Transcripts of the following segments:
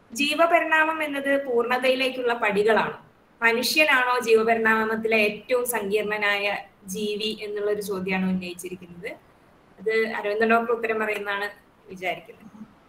ജീവപരിണാമം എന്നത് പൂർണ്ണതയിലേക്കുള്ള പടികളാണ് മനുഷ്യനാണോ ജീവപരിണാമത്തിലെ ഏറ്റവും സങ്കീർണനായ ജീവി എന്നുള്ള ഒരു ചോദ്യമാണ് ഉന്നയിച്ചിരിക്കുന്നത് അത് അരവിന്ദ ഡോക്ടർ ഉത്തരം പറയുന്നതാണ് വിചാരിക്കുന്നത്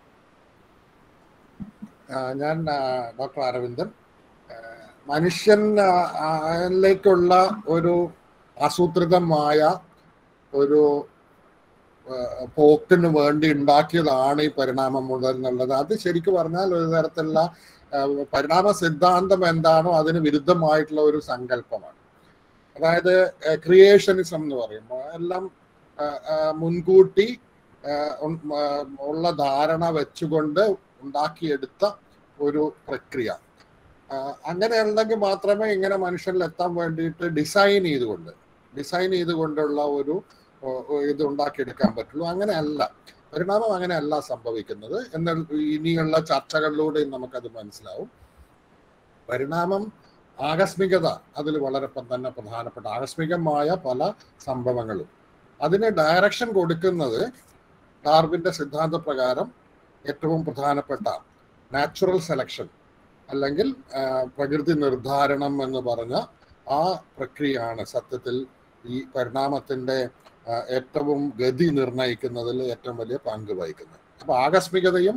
ആ, ഞാൻ ആ, ഡോക്ടർ അരവിന്ദൻ ആ, മനുഷ്യൻ ആ, ആ, ലേക്കുള്ള ഒരു ആസൂത്രിതമായ ഒരു ആ, പോക്കിന് വേണ്ടി ഉണ്ടാക്കിയതാണ് ഈ പരിണാമം മുതൽ എന്നുള്ളത് അത് ശരിക്കും പറഞ്ഞാൽ ഒരു തരത്തിലുള്ള ആ, പരിണാമ സിദ്ധാന്തം എന്താണോ അതിന് വിരുദ്ധമായിട്ടുള്ള ഒരു സങ്കല്പമാണ് അതായത് ക്രിയേഷനിസം എന്ന് പറയുമ്പോൾ എല്ലാം ആ, ആ, മുൻകൂട്ടി ആ, ഉം, ആ, ഉള്ള ധാരണ വെച്ചുകൊണ്ട് ഉണ്ടാക്കിയെടുത്ത ഒരു പ്രക്രിയ ആ, അങ്ങനെ ഉണ്ടെങ്കിൽ മാത്രമേ ഇങ്ങനെ മനുഷ്യനിൽ എത്താൻ വേണ്ടിയിട്ട് ഡിസൈൻ ചെയ്തുകൊണ്ട് ഡിസൈൻ ചെയ്തുകൊണ്ടുള്ള ഒരു ഓ, ഓ, ഇത് ഉണ്ടാക്കിയെടുക്കാൻ പറ്റുള്ളൂ അങ്ങനെയല്ല പരിണാമം അങ്ങനെയല്ല സംഭവിക്കുന്നത് എന്നാൽ ഇനിയുള്ള ചർച്ചകളിലൂടെയും നമുക്കത് മനസ്സിലാവും പരിണാമം ആകസ്മികത അതിൽ വളരെ പ്ര- തന്നെ പ്രധാനപ്പെട്ട ആകസ്മികമായ പല സംഭവങ്ങളും അതിന് ഡയറക്ഷൻ കൊടുക്കുന്നത് ഡാർവിന്റെ സിദ്ധാന്ത പ്രകാരം ഏറ്റവും പ്രധാനപ്പെട്ട നാച്ചുറൽ സെലക്ഷൻ അല്ലെങ്കിൽ ആ, പ്രകൃതി നിർദ്ധാരണം എന്ന് പറഞ്ഞ ആ പ്രക്രിയയാണ് സത്യത്തിൽ ഈ പരിണാമത്തിന്റെ ആ, ഏറ്റവും ഗതി നിർണ്ണയിക്കുന്നതിൽ ഏറ്റവും വലിയ പങ്ക് വഹിക്കുന്നത് അപ്പൊ ആകസ്മികതയും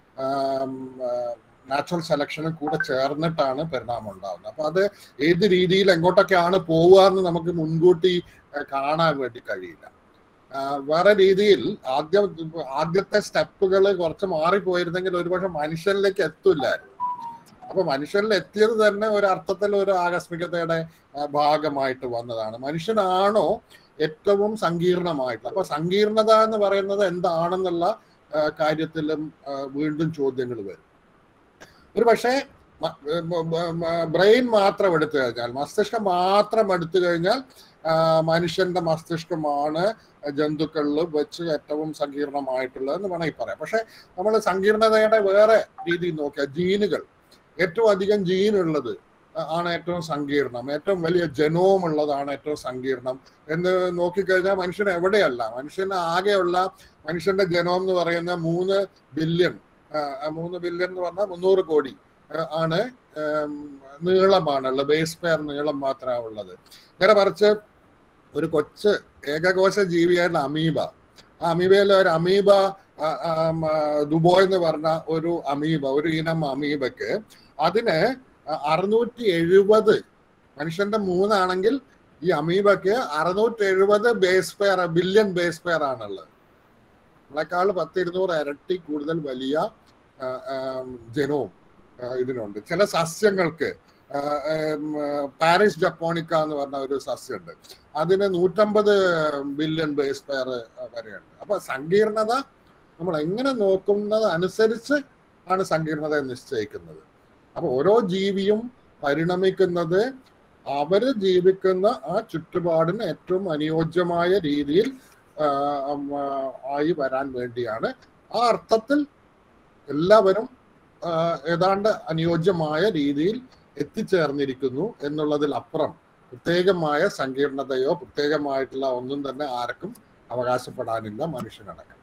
നാച്ചുറൽ സെലക്ഷനും കൂടെ ചേർന്നിട്ടാണ് പരിണാമം ഉണ്ടാകുന്നത് അപ്പൊ അത് ഏത് രീതിയിൽ എങ്ങോട്ടൊക്കെയാണ് പോവുക എന്ന് നമുക്ക് മുൻകൂട്ടി ആ, കാണാൻ വേണ്ടി കഴിയില്ല ആ, വേറെ രീതിയിൽ ആദ്യം ആദ്യത്തെ സ്റ്റെപ്പുകൾ കുറച്ച് മാറിപ്പോയിരുന്നെങ്കിൽ ഒരുപക്ഷെ മനുഷ്യനിലേക്ക് എത്തില്ലായിരുന്നു അപ്പൊ മനുഷ്യനിൽ എത്തിയത് തന്നെ ഒരു അർത്ഥത്തിൽ ഒരു ആകസ്മികതയുടെ ആ, ഭാഗമായിട്ട് വന്നതാണ് മനുഷ്യനാണോ ഏറ്റവും സങ്കീർണമായിട്ടുള്ള അപ്പൊ സങ്കീർണത എന്ന് പറയുന്നത് എന്താണെന്നുള്ള ആ, കാര്യത്തിലും ആ, വീണ്ടും ചോദ്യങ്ങൾ വരും ഒരു പക്ഷേ ബ്രെയിൻ മാത്രം എടുത്തു കഴിഞ്ഞാൽ മസ്തിഷ്കം മാത്രം എടുത്തു കഴിഞ്ഞാൽ ആ, മനുഷ്യന്റെ മസ്തിഷ്കമാണ് ജന്തുക്കളിൽ വെച്ച് ഏറ്റവും സങ്കീർണമായിട്ടുള്ളതെന്ന് വേണമെങ്കിൽ പറയാം പക്ഷെ നമ്മൾ സങ്കീർണതയുടെ വേറെ രീതിയിൽ നോക്കിയാൽ ജീനുകൾ ഏറ്റവും അധികം ജീൻ ഉള്ളത് ആണ് ഏറ്റവും സങ്കീർണം ഏറ്റവും വലിയ ജനോം ഉള്ളതാണ് ഏറ്റവും സങ്കീർണം എന്ന് നോക്കിക്കഴിഞ്ഞാൽ മനുഷ്യൻ എവിടെയല്ല മനുഷ്യന് ആകെയുള്ള മനുഷ്യന്റെ ജനോം എന്ന് പറയുന്ന മൂന്ന് ബില്യൺ മൂന്ന് ബില്യൺ എന്ന് പറഞ്ഞാൽ മുന്നൂറ് കോടി ആ, ആണ് ഉം, നീളമാണുള്ളത് ബേസ് പെയർ നീളം മാത്രമാണ് ഉള്ളത് നേരെ മറിച്ച് ഒരു കൊച്ച് ഏകകോശ ജീവിയായിട്ടുള്ള അമീബ ആ അമീബയിലെ ഒരു അമീബ ആ, ആ, ഉം, ആ, ദുബോയ് എന്ന് പറഞ്ഞ ഒരു അമീബ ഒരു ഇനം അമീബക്ക് അതിന് അറുന്നൂറ്റി എഴുപത് മനുഷ്യന്റെ മൂന്നാണെങ്കിൽ ഈ അമീബക്ക് അറുന്നൂറ്റി എഴുപത് base pair billion base pair ആണുള്ളത് നമ്മളെക്കാൾ പത്ത് ഇരുന്നൂറ് ഇരട്ടി കൂടുതൽ വലിയ ആ, ആ, ജനവും ആ, ഇതിനുണ്ട് ചില സസ്യങ്ങൾക്ക് ആ, ഉം, പാരിസ് ജപ്പോണിക്ക എന്ന് പറഞ്ഞ ഒരു സസ്യമുണ്ട് അതിന് നൂറ്റമ്പത് ബില്യൺ ബേസ് പെയർ വരെയുണ്ട് അപ്പൊ സങ്കീർണത നമ്മൾ എങ്ങനെ നോക്കുന്നത് അനുസരിച്ച് ആണ് സങ്കീർണത നിശ്ചയിക്കുന്നത് അപ്പൊ ഓരോ ജീവിയും പരിണമിക്കുന്നത് അവര് ജീവിക്കുന്ന ആ ചുറ്റുപാടിന് ഏറ്റവും അനുയോജ്യമായ രീതിയിൽ ആ, ഉം, ആ, ആയി വരാൻ വേണ്ടിയാണ് ആ അർത്ഥത്തിൽ എല്ലാവരും ആ, ഏതാണ്ട് അനുയോജ്യമായ രീതിയിൽ എത്തിച്ചേർന്നിരിക്കുന്നു എന്നുള്ളതിൽ അപ്പുറം പ്രത്യേകമായ സങ്കീർണതയോ പ്രത്യേകമായിട്ടുള്ള ഒന്നും തന്നെ ആർക്കും അവകാശപ്പെടാനില്ല മനുഷ്യനടക്കം